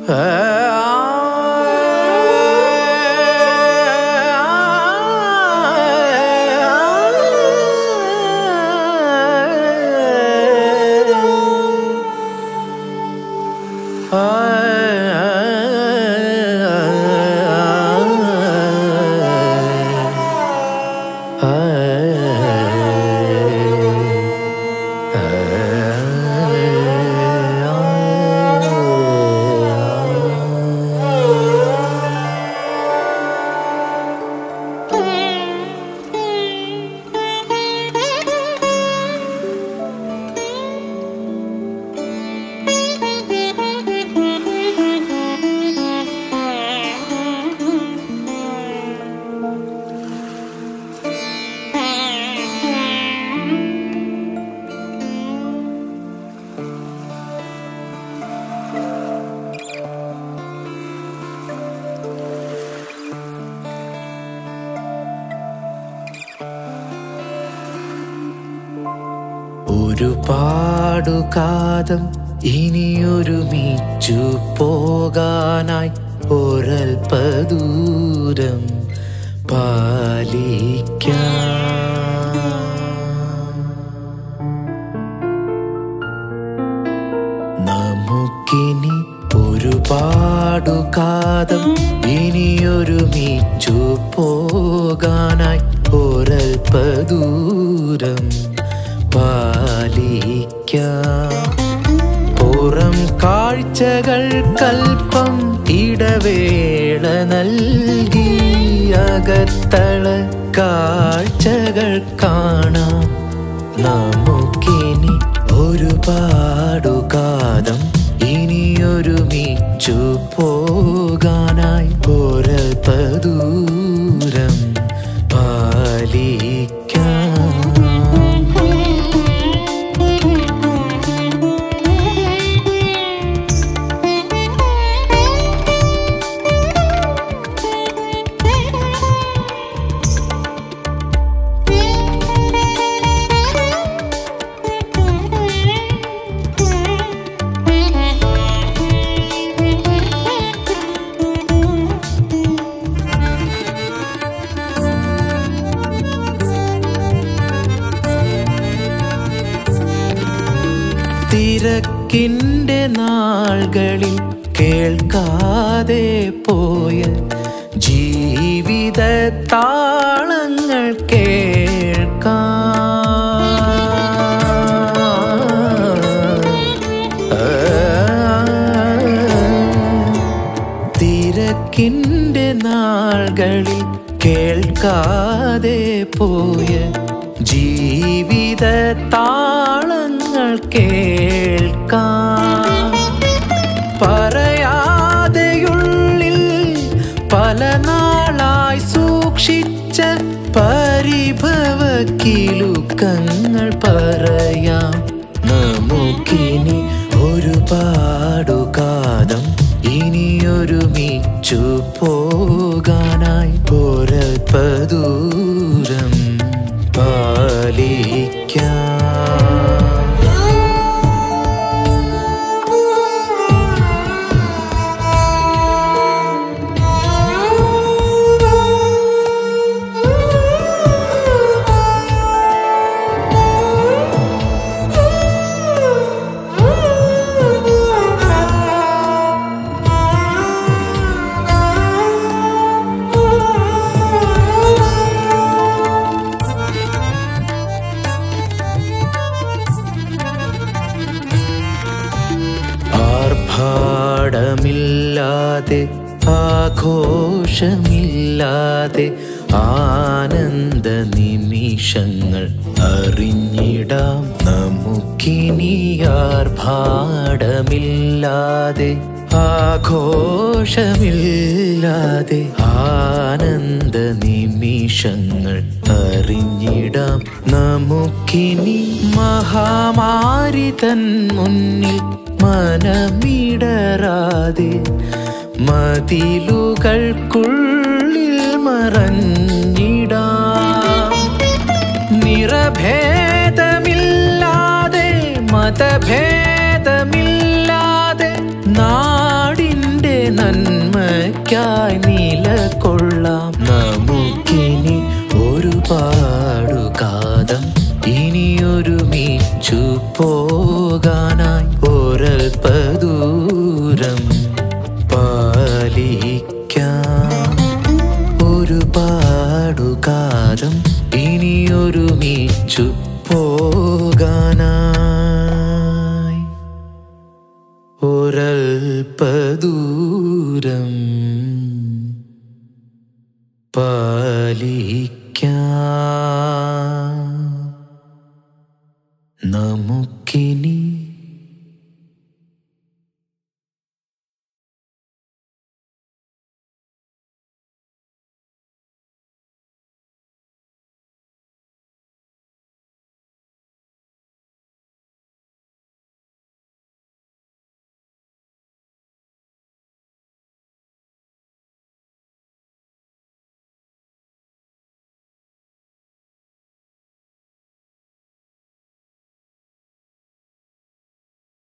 ഒരുപാടു കാതം ഇനിയൊരുമിച്ചു പോകാനായി ഒരൽപദൂരം പാലിക്കാം നമുക്കിനി ഒരുപാടു കാതം ഇനിയൊരുമിച്ചു പോകാനായി ഒരൽപദൂരം പാലിക്കാം പുറം കാഴ്ചകൾ കൽപ്പം ഇടവേള നൽകി അകത്തള കാഴ്ചകൾ കാണാം നമുക്കിനി ഒരുപാടു കാലം ഇനിയൊരുമിച്ചു പോകാനായി ഒരൽപദൂരം പാലിക്കാം തിരക്കിൻ്റെ നാളുകളിൽ കേൾക്കാതെ പോയ ജീവിത താളങ്ങൾ കേൾക്കാം തിരക്കിൻ്റെ നാളുകളിൽ കേൾക്കാതെ പോയ ജീവിത താളങ്ങൾ കേൾക്കാം പറയാതെയുള്ളിൽ പല നാളായി സൂക്ഷിച്ച പരിഭവ കിലുക്കങ്ങൾ പറയാം നമുക്കിനി ഒരുപാടു കാലം ഇനിയൊരുമിച്ചു പോകാനായി ഒരൽപദൂരം പാലിക്കാം ആർഭാടമില്ലാതെ ആഘോഷമില്ലാതെ ആനന്ദ നിമിഷങ്ങൾ അറിഞ്ഞിടാം നമുക്കിനി ആർഭാടമില്ലാതെ ആഘോഷമില്ലാതെ ആനന്ദ നിമിഷങ്ങൾ അറിഞ്ഞിടാം നമുക്കിനി മഹാമാരി തൻ മുന്നിൽ മനമിടറാതെ മതിലുകൾക്കുള്ളിൽ മറഞ്ഞിടാം നിറഭേദമില്ലാതെ മതഭേദമില്ലാതെ നാടിൻ്റെ എനിക്കായി നിലകൊള്ളാം നമുക്കിനി ഒരുപാടു കാതം ഇനിയൊരുമിച്ചു പോകാനായി ഒരൽപദൂരം പാലിക്കാം ഒരുപാടു കാലം ഇനിയൊരുമിച്ചു പോകാനായി ഒരൽപദൂ